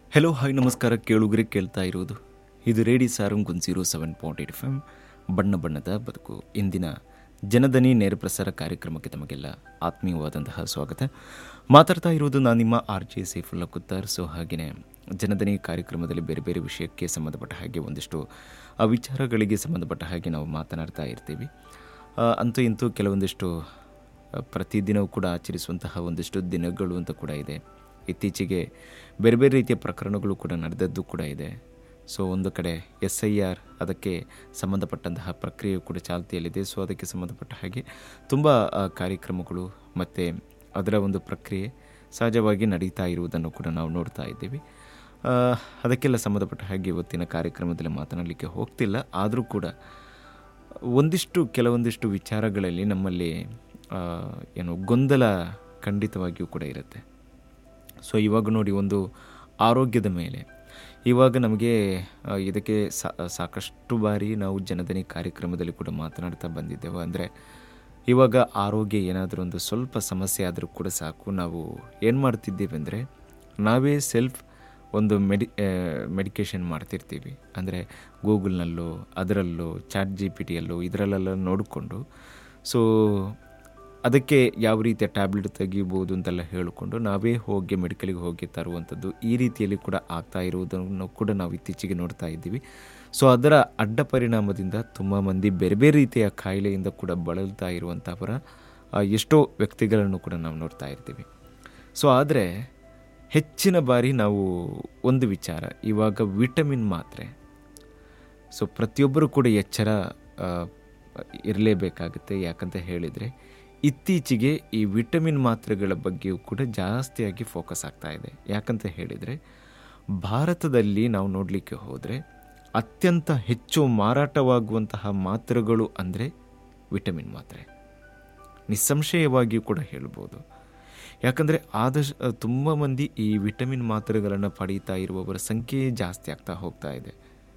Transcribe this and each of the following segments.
hello hi ನಮಸ್ಕಾರ ಕೇಳುಗರೆ ಕೇಳ್ತಾ ಇರೋದು ಇದು radio Sarang one zero seven point eight F M ಬಣ್ಣ ಬಣ್ಣದ ಬದುಕು ಇಂದಿನ ಜನದನಿ ನೇರ ಪ್ರಸಾರ ಕಾರ್ಯಕ್ರಮಕ್ಕೆ ತಮಗೆಲ್ಲ ಆತ್ಮೀಯವಾದಂತಹ ಸ್ವಾಗತ ಮಾತಾಡ್ತಾ ಇರೋದು ನಾನು ನಿಮ್ಮ R J Saifulla Kuttar so ಹಾಗೆಯೇ ಜನದನಿ ಕಾರ್ಯಕ್ರಮದಲ್ಲಿ ಬೇರೆ ಬೇರೆ ವಿಷಯಕ್ಕೆ ಸಂಬಂಧಪಟ್ಟ ಹಾಗೆ ಒಂದಿಷ್ಟು ಆ ವಿಚಾರಗಳಿಗೆ ಸಂಬಂಧಪಟ್ಟ ಹಾಗೆ ನಾವು ಮಾತನಾಡ್ತಾ ಇರ್ತೀವಿ ಆ, ಅಂತೂ ಇಂತೂ ಕೆಲವೊಂದಿಷ್ಟು ಆ, ಪ್ರತಿದಿನವೂ ಕೂಡ ಆಚರಿಸುವಂತಹ ಒಂದಿಷ್ಟು ದಿನಗಳು ಅಂತ ಕೂಡ ಇದೆ ಇತ್ತೀಚೆಗೆ ಬೇರೆ ಬೇರೆ ರೀತಿಯ ಪ್ರಕರಣಗಳು ಕೂಡ ನಡೆದದ್ದು ಕೂಡ ಇದೆ ಸೊ ಒಂದು ಕಡೆ ಎಸ್ ಐ ಆರ್ ಅದಕ್ಕೆ ಸಂಬಂಧಪಟ್ಟಂತಹ ಪ್ರಕ್ರಿಯೆ ಕೂಡ ಚಾಲ್ತಿಯಲ್ಲಿದೆ ಸೊ ಅದಕ್ಕೆ ಸಂಬಂಧಪಟ್ಟ ಹಾಗೆ ತುಂಬ ಆ, ಕಾರ್ಯಕ್ರಮಗಳು ಮತ್ತು ಅದರ ಒಂದು ಪ್ರಕ್ರಿಯೆ ಸಹಜವಾಗಿ ನಡೀತಾ ಇರುವುದನ್ನು ಕೂಡ ನಾವು ನೋಡ್ತಾ ಇದ್ದೀವಿ ಆ, ಅದಕ್ಕೆಲ್ಲ ಸಂಬಂಧಪಟ್ಟ ಹಾಗೆ ಇವತ್ತಿನ ಕಾರ್ಯಕ್ರಮದಲ್ಲಿ ಮಾತನಾಡಲಿಕ್ಕೆ ಹೋಗ್ತಿಲ್ಲ ಆದರೂ ಕೂಡ ಒಂದಿಷ್ಟು ಕೆಲವೊಂದಿಷ್ಟು ವಿಚಾರಗಳಲ್ಲಿ ನಮ್ಮಲ್ಲಿ ಆ, ಏನು ಗೊಂದಲ ಖಂಡಿತವಾಗಿಯೂ ಕೂಡ ಇರುತ್ತೆ ಸೊ ಇವಾಗ ನೋಡಿ ಒಂದು ಆರೋಗ್ಯದ ಮೇಲೆ ಇವಾಗ ನಮಗೆ ಆ, ಇದಕ್ಕೆ ಸಾ ಸಾಕಷ್ಟು ಬಾರಿ ನಾವು ಜನದನಿ ಕಾರ್ಯಕ್ರಮದಲ್ಲಿ ಕೂಡ ಮಾತನಾಡ್ತಾ ಬಂದಿದ್ದೆವು ಅಂದರೆ ಇವಾಗ ಆರೋಗ್ಯ ಏನಾದರೂ ಒಂದು ಸ್ವಲ್ಪ ಸಮಸ್ಯೆ ಆದರೂ ಕೂಡ ಸಾಕು ನಾವು ಏನು ಮಾಡ್ತಿದ್ದೀವಿ ಅಂದರೆ ನಾವೇ ಸೆಲ್ಫ್ ಒಂದು ಮೆಡಿ ಮೆಡಿಕೇಷನ್ ಮಾಡ್ತಿರ್ತೀವಿ ಅಂದರೆ ಗೂಗಲ್ನಲ್ಲೋ ಅದರಲ್ಲೋ ಚಾಟ್ ಜಿ ಪಿ ಟಿಯಲ್ಲೋ ಇದರಲ್ಲೆಲ್ಲ ನೋಡಿಕೊಂಡು ಸೊ ಅದಕ್ಕೆ ಯಾವ ರೀತಿಯ ಟ್ಯಾಬ್ಲೆಟ್ ತೆಗಿಬೋದು ಅಂತೆಲ್ಲ ಹೇಳಿಕೊಂಡು ನಾವೇ ಹೋಗಿ ಮೆಡಿಕಲಿಗೆ ಹೋಗಿ ತರುವಂಥದ್ದು ಈ ರೀತಿಯಲ್ಲಿ ಕೂಡ ಆಗ್ತಾ ಇರುವುದನ್ನು ಕೂಡ ನಾವು ಇತ್ತೀಚೆಗೆ ನೋಡ್ತಾ ಇದ್ದೀವಿ ಸೊ ಅದರ ಅಡ್ಡ ಪರಿಣಾಮದಿಂದ ತುಂಬ ಮಂದಿ ಬೇರೆ ಬೇರೆ ರೀತಿಯ ಕಾಯಿಲೆಯಿಂದ ಕೂಡ ಬಳಲ್ತಾ ಇರುವಂಥವರ ಆ, ಎಷ್ಟೋ ವ್ಯಕ್ತಿಗಳನ್ನು ಕೂಡ ನಾವು ನೋಡ್ತಾ ಇರ್ತೀವಿ ಸೊ ಆದರೆ ಹೆಚ್ಚಿನ ಬಾರಿ ನಾವು ಒಂದು ವಿಚಾರ ಇವಾಗ ವಿಟಮಿನ್ ಮಾತ್ರೆ ಸೊ ಪ್ರತಿಯೊಬ್ಬರು ಕೂಡ ಎಚ್ಚರ ಇರಲೇಬೇಕಾಗುತ್ತೆ ಯಾಕಂತ ಹೇಳಿದರೆ ಇತ್ತೀಚೆಗೆ ಈ ವಿಟಮಿನ್ ಮಾತ್ರೆಗಳ ಬಗ್ಗೆಯೂ ಕೂಡ ಜಾಸ್ತಿಯಾಗಿ ಫೋಕಸ್ ಆಗ್ತಾ ಇದೆ ಯಾಕಂತ ಹೇಳಿದರೆ ಭಾರತದಲ್ಲಿ ನಾವು ನೋಡಲಿಕ್ಕೆ ಹೋದರೆ ಅತ್ಯಂತ ಹೆಚ್ಚು ಮಾರಾಟವಾಗುವಂತಹ ಮಾತ್ರೆಗಳು ಅಂದರೆ ವಿಟಮಿನ್ ಮಾತ್ರೆ ನಿಸ್ಸಂಶಯವಾಗಿಯೂ ಕೂಡ ಹೇಳ್ಬೋದು ಯಾಕಂದರೆ ಆದಷ್ಟು ತುಂಬ ಮಂದಿ ಈ ವಿಟಮಿನ್ ಮಾತ್ರೆಗಳನ್ನು ಪಡೀತಾ ಇರುವವರ ಸಂಖ್ಯೆ ಜಾಸ್ತಿ ಆಗ್ತಾ ಹೋಗ್ತಾ ಇದೆ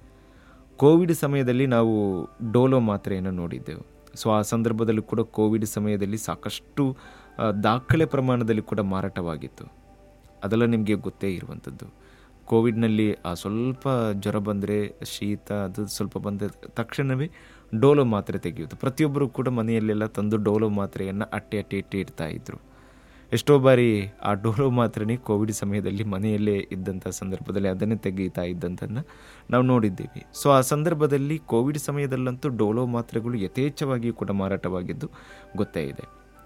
ಕೋವಿಡ್ ಸಮಯದಲ್ಲಿ ನಾವು ಡೋಲೋ ಮಾತ್ರೆಯನ್ನು ನೋಡಿದ್ದೆವು ಸೊ ಆ ಸಂದರ್ಭದಲ್ಲೂ ಕೂಡ ಕೋವಿಡ್ ಸಮಯದಲ್ಲಿ ಸಾಕಷ್ಟು ಆ, ದಾಖಲೆ ಪ್ರಮಾಣದಲ್ಲಿ ಕೂಡ ಮಾರಾಟವಾಗಿತ್ತು ಅದೆಲ್ಲ ನಿಮಗೆ ಗೊತ್ತೇ ಇರುವಂಥದ್ದು ಕೋವಿಡ್ನಲ್ಲಿ ಆ ಸ್ವಲ್ಪ ಜ್ವರ ಬಂದರೆ ಶೀತ ಅದು ಸ್ವಲ್ಪ ಬಂದ ತಕ್ಷಣವೇ ಡೋಲೋ ಮಾತ್ರೆ ತೆಗೆಯುವುದು ಪ್ರತಿಯೊಬ್ಬರು ಕೂಡ ಮನೆಯಲ್ಲೆಲ್ಲ ತಂದು ಡೋಲೋ ಮಾತ್ರೆಯನ್ನು ಅಟ್ಟೆ ಅಟ್ಟೆ ಇಟ್ಟು ಇಡ್ತಾ ಇದ್ರು ಎಷ್ಟೋ ಬಾರಿ ಆ ಡೋಲೋ ಮಾತ್ರೆನೇ ಕೋವಿಡ್ ಸಮಯದಲ್ಲಿ ಮನೆಯಲ್ಲೇ ಇದ್ದಂಥ ಸಂದರ್ಭದಲ್ಲಿ ಅದನ್ನೇ ತೆಗೀತಾ ಇದ್ದಂಥನ್ನು ನಾವು ನೋಡಿದ್ದೀವಿ ಸೊ ಆ ಸಂದರ್ಭದಲ್ಲಿ ಕೋವಿಡ್ ಸಮಯದಲ್ಲಂತೂ ಡೋಲೋ ಮಾತ್ರೆಗಳು ಯಥೇಚ್ಛವಾಗಿ ಕೂಡ ಮಾರಾಟವಾಗಿದ್ದು ಗೊತ್ತೇ ಇದೆ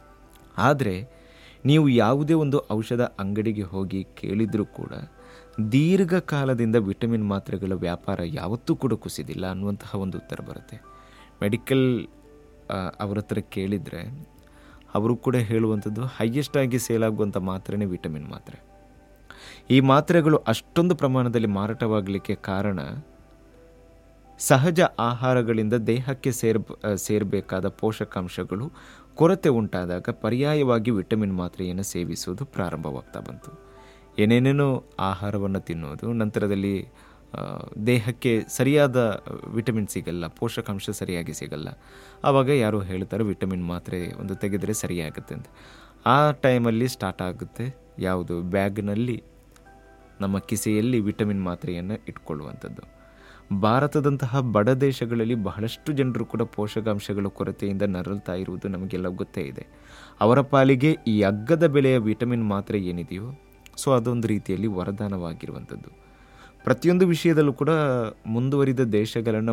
ಆದರೆ ನೀವು ಯಾವುದೇ ಒಂದು ಔಷಧ ಅಂಗಡಿಗೆ ಹೋಗಿ ಕೇಳಿದರೂ ಕೂಡ ದೀರ್ಘಕಾಲದಿಂದ ವಿಟಮಿನ್ ಮಾತ್ರೆಗಳ ವ್ಯಾಪಾರ ಯಾವತ್ತೂ ಕೂಡ ಕುಸಿದಿಲ್ಲ ಅನ್ನುವಂತಹ ಒಂದು ಉತ್ತರ ಬರುತ್ತೆ ಮೆಡಿಕಲ್ ಅವ್ರ ಹತ್ರ ಕೇಳಿದರೆ ಅವರು ಕೂಡ ಹೇಳುವಂಥದ್ದು ಹೈಯೆಸ್ಟ್ ಆಗಿ ಸೇಲ್ ಆಗುವಂಥ ಮಾತ್ರೆನೇ ವಿಟಮಿನ್ ಮಾತ್ರೆ ಈ ಮಾತ್ರೆಗಳು ಅಷ್ಟೊಂದು ಪ್ರಮಾಣದಲ್ಲಿ ಮಾರಾಟವಾಗಲಿಕ್ಕೆ ಕಾರಣ ಸಹಜ ಆಹಾರಗಳಿಂದ ದೇಹಕ್ಕೆ ಸೇರ್ ಸೇರಬೇಕಾದ ಪೋಷಕಾಂಶಗಳು ಕೊರತೆ ಉಂಟಾದಾಗ ಪರ್ಯಾಯವಾಗಿ ವಿಟಮಿನ್ ಮಾತ್ರೆಯನ್ನು ಸೇವಿಸುವುದು ಪ್ರಾರಂಭವಾಗ್ತಾ ಬಂತು ಏನೇನೇನೋ ಆಹಾರವನ್ನು ತಿನ್ನೋದು ನಂತರದಲ್ಲಿ ಆ, ದೇಹಕ್ಕೆ ಸರಿಯಾದ ವಿಟಮಿನ್ ಸಿಗಲ್ಲ ಪೋಷಕಾಂಶ ಸರಿಯಾಗಿ ಸಿಗಲ್ಲ ಆವಾಗ ಯಾರೋ ಹೇಳ್ತಾರೆ ವಿಟಮಿನ್ ಮಾತ್ರೆ ಒಂದು ತೆಗೆದರೆ ಸರಿಯಾಗುತ್ತೆ ಅಂತ ಆ ಟೈಮಲ್ಲಿ ಸ್ಟಾರ್ಟ್ ಆಗುತ್ತೆ ಯಾವುದು ಬ್ಯಾಗ್ನಲ್ಲಿ ನಮ್ಮ ಕಿಸೆಯಲ್ಲಿ ವಿಟಮಿನ್ ಮಾತ್ರೆಯನ್ನು ಇಟ್ಕೊಳ್ಳುವಂಥದ್ದು ಭಾರತದಂತಹ ಬಡ ದೇಶಗಳಲ್ಲಿ ಬಹಳಷ್ಟು ಜನರು ಕೂಡ ಪೋಷಕಾಂಶಗಳ ಕೊರತೆಯಿಂದ ನರಳ್ತಾ ಇರುವುದು ನಮಗೆಲ್ಲ ಗೊತ್ತೇ ಇದೆ ಅವರ ಪಾಲಿಗೆ ಈ ಅಗ್ಗದ ಬೆಲೆಯ ವಿಟಮಿನ್ ಮಾತ್ರೆ ಏನಿದೆಯೋ ಸೊ ಅದೊಂದು ರೀತಿಯಲ್ಲಿ ವರದಾನವಾಗಿರುವಂಥದ್ದು ಪ್ರತಿಯೊಂದು ವಿಷಯದಲ್ಲೂ ಕೂಡ ಮುಂದುವರಿದ ದೇಶಗಳನ್ನು